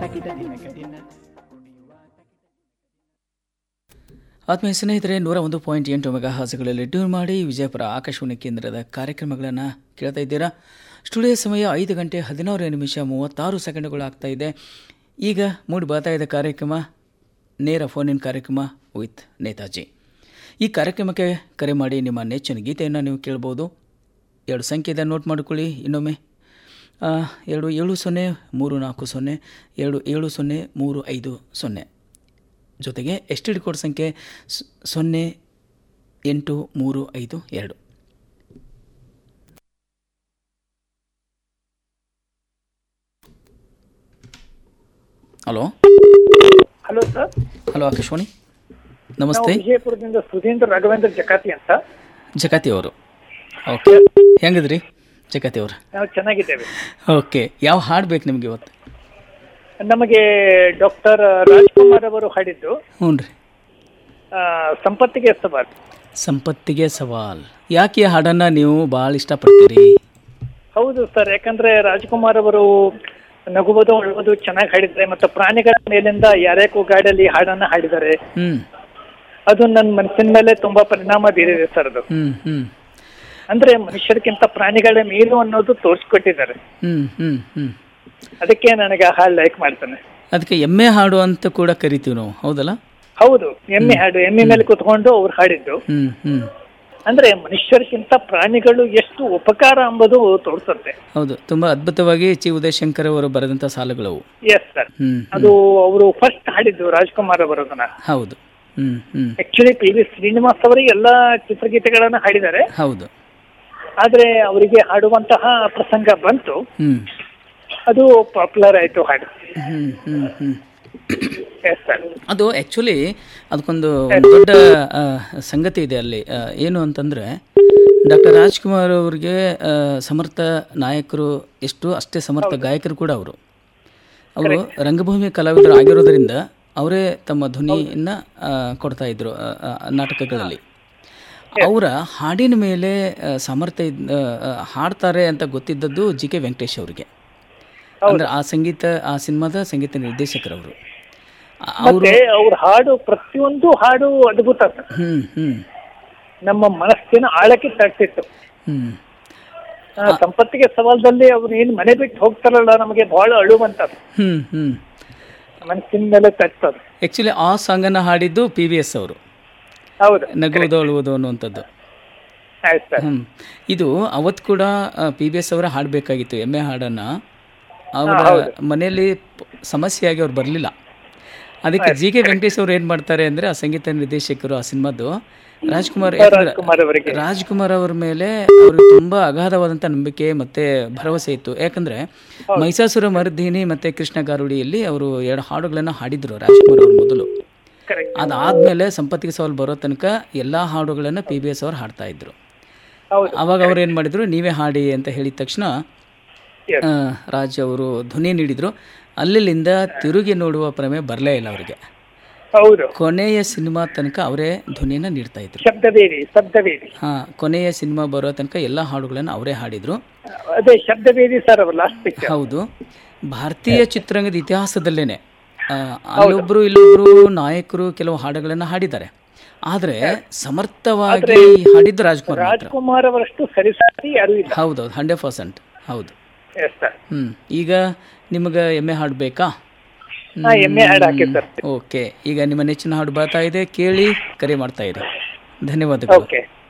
ತಕಿಟ ದಿನಕ ದಿನ ಆತ್ಮೀಯ ಸ್ನೇಹಿತರೆ ನೂರ ಒಂದು ಪಾಯಿಂಟ್ ಎಂಟು ಮೆಗಾ ಹಾಸುಗಳಲ್ಲಿ ಟ್ಯೂನ್ ಮಾಡಿ ವಿಜಯಪುರ ಆಕಾಶವಾಣಿ ಕೇಂದ್ರದ ಕಾರ್ಯಕ್ರಮಗಳನ್ನು ಕೇಳ್ತಾ ಇದ್ದೀರಾ ಸ್ಟುಡಿಯೋ ಸಮಯ ಐದು ಗಂಟೆ ಹದಿನಾರು ನಿಮಿಷ ಮೂವತ್ತಾರು ಸೆಕೆಂಡ್ಗಳು ಆಗ್ತಾ ಇದೆ ಈಗ ಮೂಡಿ ಬರ್ತಾ ಇದೆ ಕಾರ್ಯಕ್ರಮ ನೇರ ಫೋನಿನ ಕಾರ್ಯಕ್ರಮ ವಿತ್ ನೇತಾಜಿ ಈ ಕಾರ್ಯಕ್ರಮಕ್ಕೆ ಕರೆ ಮಾಡಿ ನಿಮ್ಮ ನೆಚ್ಚಿನ ಗೀತೆಯನ್ನು ನೀವು ಕೇಳ್ಬೋದು ಎರಡು ಸಂಖ್ಯೆದ ನೋಟ್ ಮಾಡಿಕೊಳ್ಳಿ ಇನ್ನೊಮ್ಮೆ ಆ, ಎರಡು ಏಳು ಸೊನ್ನೆ ಮೂರು ನಾಲ್ಕು ಸೊನ್ನೆ ಎರಡು ಏಳು ಸೊನ್ನೆ ಮೂರು ಐದು ಸೊನ್ನೆ ಜೊತೆಗೆ ಎಸ್ ಟಿ ಡಿ ಕೋಡ್ ಸಂಖ್ಯೆ ಸ್- ಸೊನ್ನೆ ಎಂಟು ಮೂರು ಐದು ಎರಡು hello hello sir hello Akashvani ನಾವು ನಮಸ್ತೆ ವಿಜಯಪುರದಿಂದ ಸುಧೀಂದ್ರ ರಾಘವೇಂದ್ರ ಜಕಾತಿ ಅಂತ ಜಕಾತಿ ಅವರು ಓಕೆ ಹೆಂಗಿದ್ರಿ ಜಕಾತಿ ಅವರು ನಾವು ಚೆನ್ನಾಗಿದ್ದೇವೆ ಓಕೆ ಯಾವ ಹಾಡು ಬೇಕು ನಿಮಗೆ ಇವತ್ತು ನಮಗೆ ಡಾಕ್ಟರ್ ರಾಜ್ಕುಮಾರ್ ಅವರು ಹಾಡಿದ್ದು ಹ್ಞೂ ರೀ ಆ, ಸಂಪತ್ತಿಗೆ ಸವಾಲ್ ಸಂಪತ್ತಿಗೆ ಸವಾಲ್ ಯಾಕೆ ಈ ಹಾಡನ್ನು ನೀವು ಭಾಳ ಇಷ್ಟಪಡ್ತೀರಿ ಹೌದು ಸರ್ ಯಾಕಂದ್ರೆ ರಾಜ್ಕುಮಾರ್ ಅವರು ನಗುವುದು ಅಳುವುದು ಚೆನ್ನಾಗಿ ಹಾಡಿದ್ದಾರೆ ಮತ್ತು ಪ್ರಾಣಿಗಳ ಮೇಲಿಂದ ಯಾರ್ಯಾಕೋ ಗಾಡಿಯಲ್ಲಿ ಹಾಡನ್ನ ಹಾಡಿದ್ದಾರೆ ಹ್ಞೂ ಅದು ನನ್ನ ಮನಸ್ಸಿನ ಮೇಲೆ ತುಂಬಾ ಪರಿಣಾಮ ಬೀರಿದೆ ಸರ್ ಅದು ಹ್ಞೂ ಹ್ಞೂ ಅಂದ್ರೆ ಮನುಷ್ಯರಿಗಿಂತ ಪ್ರಾಣಿಗಳ ಮೇಲು ಅನ್ನೋದು ತೋರಿಸ್ಕೊಟ್ಟಿದ್ದಾರೆ ಹ್ಞೂ ಹ್ಞೂ ಹ್ಞೂ ಅದಕ್ಕೆ ನನಗೆ ಆ ಹಾಡು ಲೈಕ್ ಮಾಡ್ತಾನೆ ಅದಕ್ಕೆ ಎಮ್ಮೆ ಹಾಡು ಅಂತ ಕೂಡ ಕರಿತೀವಿ ನಾವು ಹೌದಲ್ಲ ಹೌದು ಎಮ್ಮೆ ಹಾಡು ಎಮ್ಮೆ ಮೇಲೆ ಕುತ್ಕೊಂಡು ಅವ್ರು ಹಾಡಿದ್ದು ಹ್ಞೂ ಹ್ಞೂ ಅಂದ್ರೆ ಮನುಷ್ಯರಿಗಿಂತ ಪ್ರಾಣಿಗಳು ಎಷ್ಟು ಉಪಕಾರ ಎಂಬುದು ತೋರಿಸುತ್ತೆ ಹೌದು ತುಂಬ ಅದ್ಭುತವಾಗಿ ಚಿ ಉದಯಶಂಕರ್ ಅವರು ಬರೆದಂಥ ಸಾಲುಗಳವು ಎಸ್ ಸರ್ ಹ್ಞೂ ಅದು ಅವರು ಫಸ್ಟ್ ಹಾಡಿದ್ದು ರಾಜ್ಕುಮಾರ್ ಅವರದನ್ನ ಹೌದು ಹ್ಞೂ ಹ್ಞೂ ಆಕ್ಚುಲಿ ಪಿ ವಿ ಶ್ರೀನಿವಾಸ್ ಅವರಿಗೆ ಎಲ್ಲಾ ಚಿತ್ರಗೀತೆಗಳನ್ನ ಹಾಡಿದ್ದಾರೆ ಹೌದು ಆದ್ರೆ ಅವರಿಗೆ ಹಾಡುವಂತಹ ಪ್ರಸಂಗ ಬಂತು ಹ್ಞೂ ಅದು ಪಾಪ್ಯುಲರ್ ಆಯ್ತು ಹಾಡು ಹ್ಞೂ ಹ್ಞೂ ಹ್ಞೂ ಎಸ್ ಸರ್ ಅದು ಆ್ಯಕ್ಚುಲಿ ಅದಕ್ಕೊಂದು ಒಂದು ದೊಡ್ಡ ಆ, ಸಂಗತಿ ಇದೆ ಅಲ್ಲಿ ಆ, ಏನು ಅಂತಂದರೆ ಡಾಕ್ಟರ್ ರಾಜ್ಕುಮಾರ್ ಅವ್ರಿಗೆ ಆ, ಸಮರ್ಥ ನಾಯಕರು ಎಷ್ಟು ಅಷ್ಟೇ ಸಮರ್ಥ ಗಾಯಕರು ಕೂಡ ಅವರು ಅವರು ರಂಗಭೂಮಿ ಕಲಾವಿದರು ಆಗಿರೋದ್ರಿಂದ ಅವರೇ ತಮ್ಮ ಧ್ವನಿಯನ್ನು ಕೊಡ್ತಾ ಇದ್ರು ಆ, ಆ, ನಾಟಕಗಳಲ್ಲಿ ಅವರ ಹಾಡಿನ ಮೇಲೆ ಆ, ಸಾಮರ್ಥ್ಯ ಇದ್- ಆ, ಆ, ಹಾಡ್ತಾರೆ ಅಂತ ಗೊತ್ತಿದ್ದದ್ದು ಜಿ ಕೆ ವೆಂಕಟೇಶ್ ಅವರಿಗೆ ಅಂದ್ರೆ ಆ ಸಂಗೀತ ಆ ಸಿನಿಮಾದ ಸಂಗೀತ ನಿರ್ದೇಶಕರವರು ಅವರು ಮತ್ತೆ ಅವ್ರ ಹಾಡು ಪ್ರತಿಯೊಂದು ಹಾಡು ಅದ್ಭುತ ಸರ್ ಹ್ಮ್ ಹ್ಮ್ ನಮ್ಮ ಮನಸ್ಸಿನ ಆಳಕ್ಕೆ ತಟ್ಟಿತ್ತು ಹ್ಮ್ ಆ, ಸಂಪತ್ತಿಗೆ ಸವಾಲದಲ್ಲಿ ಅವ್ರು ಏನ್ ಮನೆ ಬಿಟ್ಟು ಹೋಗ್ತಾರಲ್ಲ ನಮಗೆ ಬಹಳ ಅಳುವಂತದ್ದು ಹ್ಮ್ ಹ್ಮ್ ಮನಸ್ಸಿನ ಮೇಲೆ ತಟ್ಟದು ಆ್ಯಕ್ಚುಲಿ ಆ ಸಾಂಗನ್ನು ಹಾಡಿದ್ದು ಪಿ ವಿ ಎಸ್ ಅವರು ಹೌದು ನಗುವುದು ಅಳುವುದು ಅನ್ನುವಂಥದ್ದು ಆಯ್ತು ಸರ್ ಹ್ಮ್ ಇದು ಅವತ್ತು ಕೂಡ ಪಿ ಬಿ ಎಸ್ ಅವರ ಹಾಡಬೇಕಾಗಿತ್ತು ಎಮ್ಮೆ ಹಾಡನ್ನು ಅವರ ಮನೆಯಲ್ಲಿ ಪ- ಸಮಸ್ಯೆಯಾಗಿ ಅವ್ರು ಬರಲಿಲ್ಲ ಅದಕ್ಕೆ ಜಿ ಕೆ ವೆಂಕಟೇಶ್ ಅವ್ರು ಏನು ಮಾಡ್ತಾರೆ ಅಂದರೆ ಆ ಸಂಗೀತ ನಿರ್ದೇಶಕರು ಆ ಸಿನಿಮಾದ್ದು ರಾಜ್ಕುಮಾರ್ ಯಾಕಂದ್ರೆ ರಾಜ್ಕುಮಾರ್ ಅವರಿಗೆ ರಾಜ್ಕುಮಾರ್ ಅವ್ರ ಮೇಲೆ ಅವ್ರಿಗೆ ತುಂಬಾ ಅಗಾಧವಾದಂಥ ನಂಬಿಕೆ ಮತ್ತೆ ಭರವಸೆ ಇತ್ತು ಯಾಕಂದ್ರೆ ಮೈಸಾಸುರ ಮರ್ದಿನಿ ಮತ್ತೆ ಕೃಷ್ಣ ಗಾರುಡಿಯಲ್ಲಿ ಅವರು ಎರಡು ಹಾಡುಗಳನ್ನು ಹಾಡಿದ್ರು ರಾಜ್ಕುಮಾರ್ ಅವ್ರ ಮೊದಲು ಕರೆಕ್ಟ್ ಅದಾದ್ಮೇಲೆ ಸಂಪತ್ತಿಗೆ ಸವಾಲ್ ಬರೋ ತನಕ ಎಲ್ಲಾ ಹಾಡುಗಳನ್ನು ಪಿ ಬಿ ಎಸ್ ಅವ್ರು ಹಾಡ್ತಾ ಇದ್ರು ಹೌದು ಅವಾಗ ಅವ್ರು ಏನು ಮಾಡಿದ್ರು ನೀವೇ ಹಾಡಿ ಅಂತ ಹೇಳಿದ ತಕ್ಷಣ Yes. ಆ, ರಾಜ್ ಅವರು ಧ್ವನಿ ನೀಡಿದ್ರು ಅಲ್ಲಿಂದ ತಿರುಗಿ ನೋಡುವ ಪ್ರಮೆ ಬರಲೇ ಇಲ್ಲ ಅವರಿಗೆ ಹೌದು ಕೊನೆಯ ಸಿನಿಮಾ ತನಕ ಅವರೇ ಧ್ವನಿಯನ್ನು ನೀಡ್ತಾ ಇದ್ರು ಶಬ್ದವೇದಿ ಶಬ್ದವೇದಿ ಹಾ ಕೊನೆಯ ಸಿನಿಮಾ ಬರೋ ತನಕ ಎಲ್ಲ ಹಾಡುಗಳನ್ನು ಅವರೇ ಹಾಡಿದ್ರು ಅದೇ ಶಬ್ದವೇದಿ ಸರ್ ಅವ್ರ ಲಾಸ್ಟ್ ಪಿಕ್ಚರ್ ಹೌದು ಭಾರತೀಯ ಚಿತ್ರರಂಗದ ಇತಿಹಾಸದಲ್ಲೇನೆ ಆ, ಅಲ್ಲೊಬ್ರು ಇಲ್ಲೊಬ್ರು ನಾಯಕರು ಕೆಲವು ಹಾಡುಗಳನ್ನು ಹಾಡಿದ್ದಾರೆ ಆದ್ರೆ ಸಮರ್ಥವಾಗಿ ಹಾಡಿದ್ದು ರಾಜ್ಕುಮಾರ್ ಮಾತ್ರ ರಾಜ್ಕುಮಾರ್ ಅವರಷ್ಟು ಸರಿಸಾಟಿ ಯಾರು ಇಲ್ಲ ಹೌದೌದು ಹಂಡ್ರೆಡ್ ಪರ್ಸೆಂಟ್ ಹೌದು ಎಸ್ ಸರ್ ಹ್ಮ್ ಈಗ ನಿಮಗೆ ಎಮ್ಮೆ ಹಾಡು ಬೇಕಾ ಹಾ ಎಮ್ಮೆ ಹಾಡು ಹಾಕಿ ಸರ್ ಓಕೆ ಈಗ ನಿಮ್ಮ ನೆಚ್ಚಿನ ಹಾಡು ಬರ್ತಾ ಇದೆ ಕೇಳಿ ಕರೆ ಮಾಡ್ತಾ ಇರಿ ಧನ್ಯವಾದಗಳು ಓಕೆ